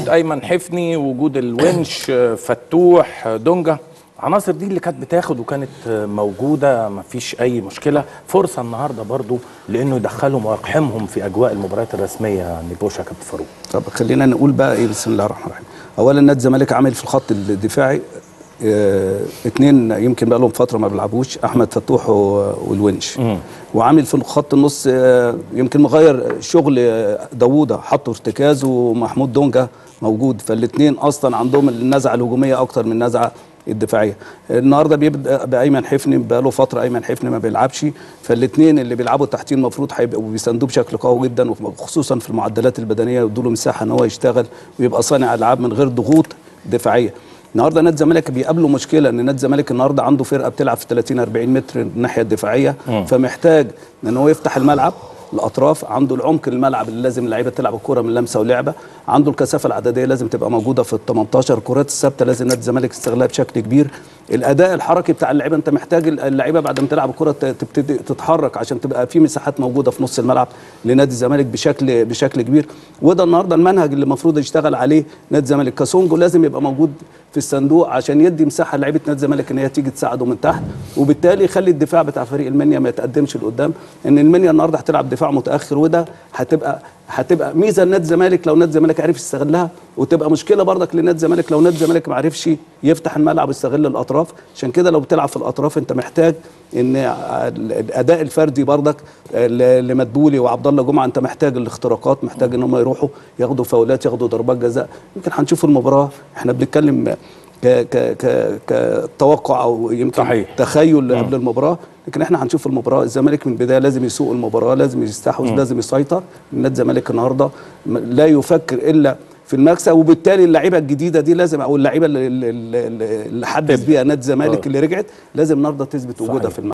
وجود ايمن حفني وجود الونش فتوح دونجا العناصر دي اللي كانت بتاخد وكانت موجوده ما فيش اي مشكله فرصه النهارده برضو لانه يدخلهم ويقحمهم في اجواء المباريات الرسميه نيبوشا كابتن فاروق طب خلينا نقول بقى ايه بسم الله الرحمن الرحيم اولا نادي الزمالك عامل في الخط الدفاعي اه اتنين يمكن بقى لهم فتره ما بيلعبوش احمد فتوح والونش وعامل في خط النص اه يمكن مغير شغل داوودة حطه ارتكاز ومحمود دونجا موجود فالاثنين اصلا عندهم النزعه الهجوميه اكتر من النزعه الدفاعيه النهارده بيبدا بايمن حفني بقى له فتره ايمن حفني ما بيلعبش فالاثنين اللي بيلعبوا تحتيه المفروض هيبقوا بيساندوه بشكل قوي جدا وخصوصا في المعدلات البدنيه ويدوا له مساحه ان هو يشتغل ويبقى صانع العاب من غير ضغوط دفاعيه النهارده نادي الزمالك بيقابله مشكله ان نادي الزمالك النهارده عنده فرقه بتلعب في 30 40 متر الناحيه الدفاعيه م. فمحتاج ان هو يفتح الملعب الاطراف عنده العمق الملعب اللي لازم اللعيبه تلعب الكره من لمسه ولعبه عنده الكثافه العدديه لازم تبقى موجوده في ال 18 الكرات الثابته لازم نادي الزمالك يستغلها بشكل كبير الاداء الحركي بتاع اللعيبه انت محتاج اللعيبه بعد ما تلعب الكره تبتدي تتحرك عشان تبقى في مساحات موجوده في نص الملعب لنادي الزمالك بشكل بشكل كبير وده النهارده المنهج اللي المفروض يشتغل عليه نادي الزمالك كاسونجو لازم يبقى موجود في الصندوق عشان يدي مساحه لعيبه نادي الزمالك ان هي تيجي تساعده من تحت وبالتالي يخلي الدفاع بتاع فريق المنيا ما يتقدمش لقدام ان المنيا النهارده هتلعب دفاع متاخر وده هتبقى هتبقى ميزه لنادي الزمالك لو نادي الزمالك عرف يستغلها وتبقى مشكله برضك لنادي الزمالك لو نادي الزمالك ما عرفش يفتح الملعب ويستغل الاطراف عشان كده لو بتلعب في الاطراف انت محتاج ان الاداء الفردي برضك لمدبولي وعبد الله جمعه انت محتاج الاختراقات محتاج ان هم يروحوا ياخدوا فاولات ياخدوا ضربات جزاء يمكن هنشوف المباراه احنا بنتكلم ك ك ك كتوقع او يمكن صحيح. تخيل قبل المباراه لكن احنا هنشوف المباراه الزمالك من البدايه لازم يسوق المباراه لازم يستحوذ لازم يسيطر نادي الزمالك النهارده لا يفكر الا في المكسب وبالتالي اللعيبه الجديده دي لازم او اللعيبه اللي, اللي, اللي حدث بيها نادي الزمالك اللي رجعت لازم النهارده تثبت وجودها في الملعب